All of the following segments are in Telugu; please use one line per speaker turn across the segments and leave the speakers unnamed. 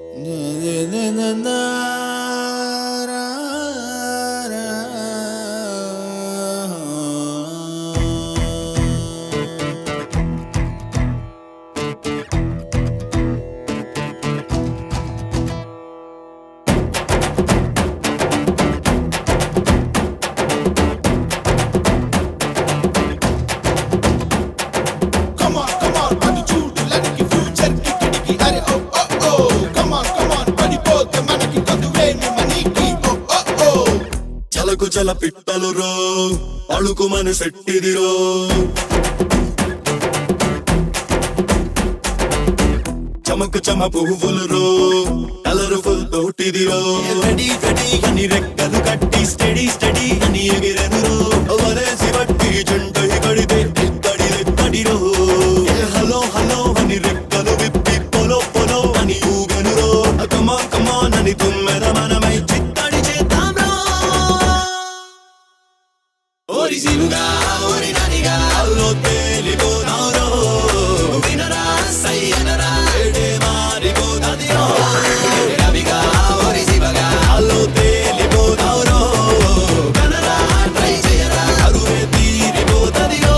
Come on, come on, అది చూడు లనికి ఫ్యూచర్ కి కిటికీ అరే ఓ ఓ ఓ కమ్ ఆన్ కమ్ ఆన్ పడిపోతే మనకి కదువేమి మనీకి ఓ ఓ ఓ
చలకు చల పిట్టలు రో అಳುకు మన సెట్టిదిరో చమకు చమ పువ్వులు రో కలర్ఫుల్ తోటిదిరో రెడీ రెడీ అని రెక్కలు కట్టి స్టడీ స్టడీ అని ఎగిరెను రో వలేసి బట్టి జంట కడితే ఇత్తడి ఇత్తడిరో హలో హలో అని రెక్కలు విప్పి పొలో పొలో అని ఊగను రో కమా కమా అని తుమ్మెద మనమై చిత్తడి చేద్దాం రో ఓరిసిలుగా ఓరి ననిగా అల్లో తేలిపోనారో వినరా సయ్యనరా ఏడే మారిపోతాదిరో రవిగా ఓరి శివగా అల్లో తేలిపోనారో కనరా ట్రై చేయరా అరువే తీరిపోతాదిరో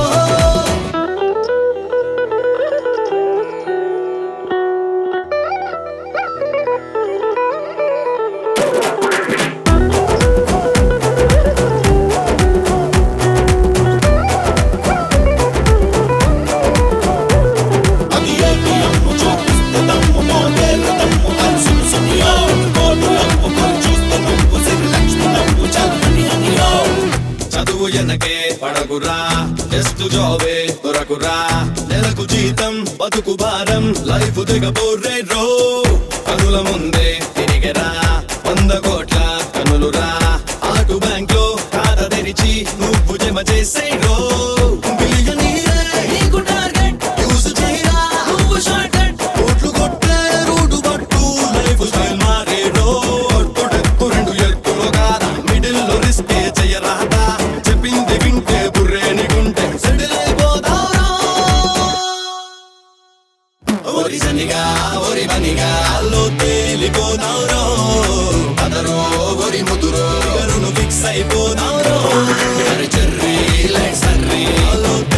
అది ఏంటి అమ్ము చూపిస్తే దమ్ము మోదేళ్ళ దమ్ము అల్సు సునియో కోటులమ్ము కొలు చూస్తే నువ్వు సిరి లక్ష్మి నవ్వు చల్లని అనియో
చదువు ఎనకే పడకురా టెస్ట్ జాబే దొరకురా నెలకు జీతం బతుకు భారం లైఫ్ దిగబోర్రే రో కనుల ముందే తిరిగెరా వంద కోట్ల కనులురా ఆటు బ్యాంక్ లో ఖాతా తెరిచి నువ్వు జమ చేసే రో బిలియనీరే నీకు టార్గెట్ యూస్ చేయరా నువ్వు షార్ట్ కట్ కోట్లు కొట్టే రూటు పట్టు లైఫ్ స్టైల్ మారే రో ఒట్టుడెత్తు రెండు ఎత్తులో కాదా మిడిల్ లో రిస్కే చెయ్యరాదా చెప్పింది వింటే బుర్రేని గుంటే సెటిల్ అయిపోతావురా ఓరి సనిగా ఓరి బనిగా అల్లో తేలిపోతావురో అదరో ఓరి ముదురో ఫిక్స్ అయిపోతావురో చెర్రీ లైట్ సర్రీ అల్లో